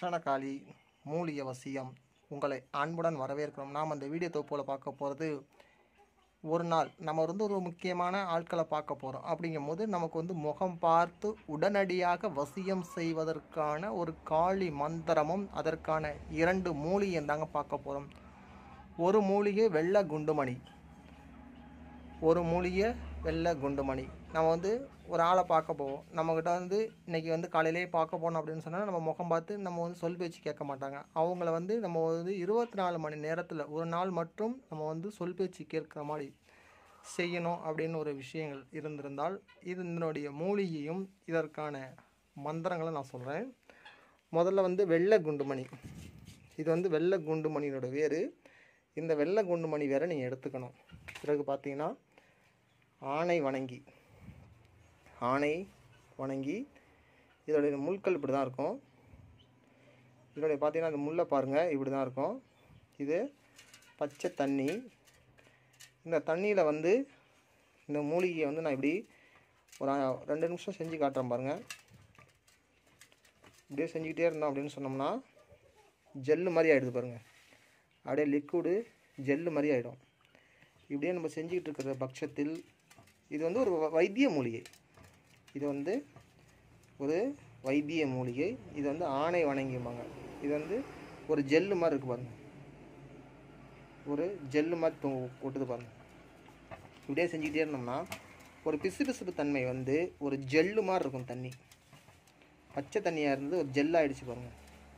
தக்ஷணகாளி மூலிய வசியம் உங்களை அன்புடன் வரவேற்கிறோம் நாம் அந்த வீடியோ தொகுப்பில் பார்க்க போகிறது ஒரு நாள் நம்ம வந்து ஒரு முக்கியமான ஆட்களை பார்க்க போகிறோம் அப்படிங்கும்போது நமக்கு வந்து முகம் பார்த்து உடனடியாக வசியம் செய்வதற்கான ஒரு காளி மந்திரமும் அதற்கான இரண்டு மூலிகையும் தாங்க பார்க்க போகிறோம் ஒரு மூலிகை வெள்ளை குண்டுமணி ஒரு மூலிகை வெள்ளை குண்டுமணி நம்ம வந்து ஒரு ஆளை பார்க்க போவோம் நம்மக்கிட்ட வந்து இன்றைக்கி வந்து காலையிலேயே பார்க்க போனோம் அப்படின்னு சொன்னால் நம்ம முகம் பார்த்து நம்ம வந்து சொல் பேச்சு கேட்க மாட்டாங்க அவங்கள வந்து நம்ம வந்து இருபத்தி நாலு மணி நேரத்தில் ஒரு நாள் மட்டும் நம்ம வந்து சொல் பேச்சு கேட்குற மாதிரி செய்யணும் அப்படின்னு ஒரு விஷயங்கள் இருந்திருந்தால் இதனுடைய மூலிகையும் இதற்கான மந்திரங்களை நான் சொல்கிறேன் முதல்ல வந்து வெள்ளை குண்டுமணி இது வந்து வெள்ளை குண்டுமணியோட வேறு இந்த வெள்ளை குண்டுமணி வேற நீங்கள் எடுத்துக்கணும் பிறகு பார்த்தீங்கன்னா ஆணை வணங்கி ஆணை வணங்கி இதோடைய முள்கள் இப்படி தான் இருக்கும் இதோடைய பார்த்தீங்கன்னா இந்த முள்ளை பாருங்கள் இப்படி தான் இருக்கும் இது பச்சை தண்ணி இந்த தண்ணியில் வந்து இந்த மூலிகையை வந்து நான் இப்படி ஒரு அ- ரெண்டு நிமிஷம் செஞ்சு காட்டுறேன் பாருங்கள் இப்படியே செஞ்சுக்கிட்டே இருந்தோம் அப்படின்னு சொன்னோம்னா ஜெல்லு மாதிரி ஆகிடுது பாருங்கள் அப்படியே லிக்விடு ஜெல்லு மாதிரி ஆகிடும் இப்படியே நம்ம செஞ்சுக்கிட்டு இருக்கிற பட்சத்தில் இது வந்து ஒரு வ- வைத்திய மூலிகை இது வந்து ஒரு வைத்திய மூலிகை இது வந்து ஆணை வணங்கிம்பாங்க இது வந்து ஒரு ஜெல்லு மாதிரி இருக்கு பாருங்க ஒரு ஜெல்லு மாதிரி தொ கொட்டுது பாருங்க இப்படியே செஞ்சுக்கிட்டே இருந்தோம்னா ஒரு பிசுபிசுப்பு தன்மை வந்து ஒரு ஜெல்லு மாதிரி இருக்கும் தண்ணி பச்சை தண்ணியாக இருந்து ஒரு ஜெல் ஆயிடுச்சு பாருங்க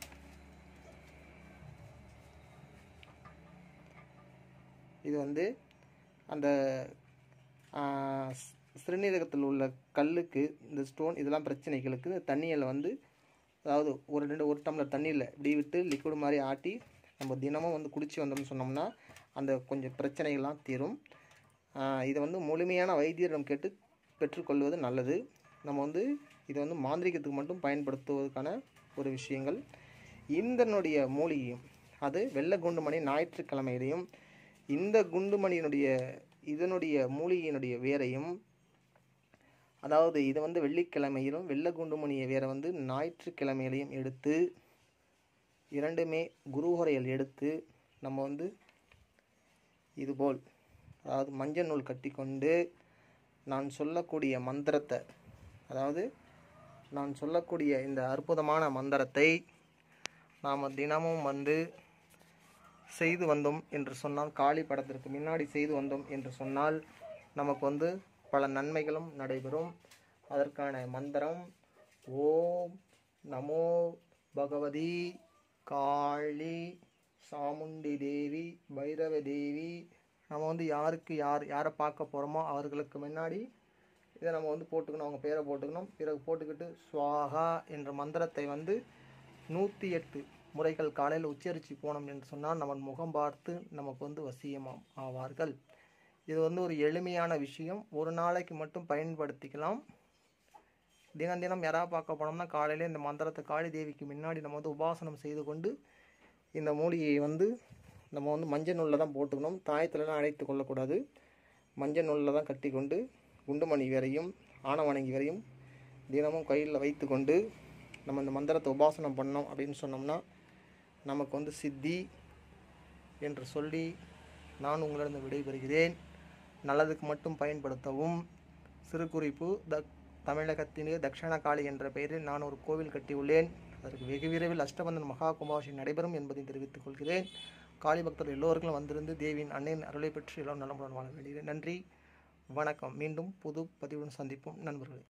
இது வந்து அந்த ஆஹ், ஸ்- சிறுநீரகத்தில் உள்ள கல்லுக்கு இந்த ஸ்டோன் இதெல்லாம் பிரச்சனைகளுக்கு இந்த தண்ணியில் வந்து அதாவது ஒரு ரெண்டு ஒரு டம்ளர் தண்ணியில் இப்படி விட்டு லிக்விட் மாதிரி ஆட்டி நம்ம தினமும் வந்து குடிச்சு வந்தோம்னு சொன்னோம்னா அந்த கொஞ்சம் பிரச்சனைகள்லாம் தீரும் ஆஹ், இதை வந்து முழுமையான வைத்தியரிடம் கேட்டு பெற்றுக்கொள்வது நல்லது நம்ம வந்து இதை வந்து மாந்திரிகத்துக்கு மட்டும் பயன்படுத்துவதற்கான ஒரு விஷயங்கள் இந்தனுடைய மூலிகையும் அது வெள்ளை குண்டுமணி ஞாயிற்றுக்கிழமையிலையும் இந்த குண்டுமணியினுடைய இதனுடைய மூலிகையினுடைய வேரையும் அதாவது இதை வந்து வெள்ளிக்கிழமையிலும் வெள்ளை குண்டுமணியை வேரை வந்து ஞாயிற்றுக்கிழமையிலையும் எடுத்து இரண்டுமே குருஹரையில் எடுத்து நம்ம வந்து இதுபோல் அதாவது மஞ்சள் நூல் கட்டிக்கொண்டு நான் சொல்லக்கூடிய மந்திரத்தை அதாவது நான் சொல்லக்கூடிய இந்த அற்புதமான மந்திரத்தை நாம் தினமும் வந்து செய்து வந்தோம் என்று சொன்னால் காளி படத்திற்கு முன்னாடி செய்து வந்தோம் என்று சொன்னால் நமக்கு வந்து பல நன்மைகளும் நடைபெறும் அதற்கான மந்திரம் ஓம் நமோ பகவதி காளி சாமுண்டி தேவி பைரவ தேவி நம்ம வந்து யாருக்கு யார் யாரை பார்க்க போகிறோமோ அவர்களுக்கு முன்னாடி இதை நம்ம வந்து போட்டுக்கணும் அவங்க பேரை போட்டுக்கணும் பிறகு போட்டுக்கிட்டு ஸ்வாகா என்ற மந்திரத்தை வந்து நூற்றி எட்டு முறைகள் காலையில் உச்சரித்து போனோம் என்று சொன்னால் நம்ம முகம் பார்த்து நமக்கு வந்து வசியமாம் ஆவார்கள் இது வந்து ஒரு எளிமையான விஷயம் ஒரு நாளைக்கு மட்டும் பயன்படுத்திக்கலாம் தினம் தினம் யாராவது பார்க்க போனோம்னா காலையில் இந்த மந்திரத்தை காளி தேவிக்கு முன்னாடி நம்ம வந்து உபாசனம் செய்து கொண்டு இந்த மூலிகையை வந்து நம்ம வந்து மஞ்சள் நூலில் தான் போட்டுக்கணும் தாயத்துலலாம் அழைத்து கொள்ளக்கூடாது மஞ்சள் நூலில் தான் கட்டி கொண்டு குண்டுமணி வரையும் ஆணவணங்கி வரையும் தினமும் கையில் வைத்து கொண்டு நம்ம இந்த மந்திரத்தை உபாசனம் பண்ணோம் அப்படின்னு சொன்னோம்னா நமக்கு வந்து சித்தி என்று சொல்லி நான் உங்களிடம் விடைபெறுகிறேன் நல்லதுக்கு மட்டும் பயன்படுத்தவும் சிறு குறிப்பு த தமிழகத்திலே தக்ஷணகாளி என்ற பெயரில் நான் ஒரு கோவில் கட்டியுள்ளேன் அதற்கு வெகு விரைவில் அஷ்டபந்தன் மகா கும்பாபிஷேகம் நடைபெறும் என்பதை தெரிவித்துக் கொள்கிறேன் காளி பக்தர் எல்லோருக்கும் வந்திருந்து தேவியின் அன்னையின் அருளை பெற்று எல்லோரும் நலமுடன் வாழ வேண்டுகிறேன் நன்றி வணக்கம் மீண்டும் புது பதிவுடன் சந்திப்போம் நண்பர்களே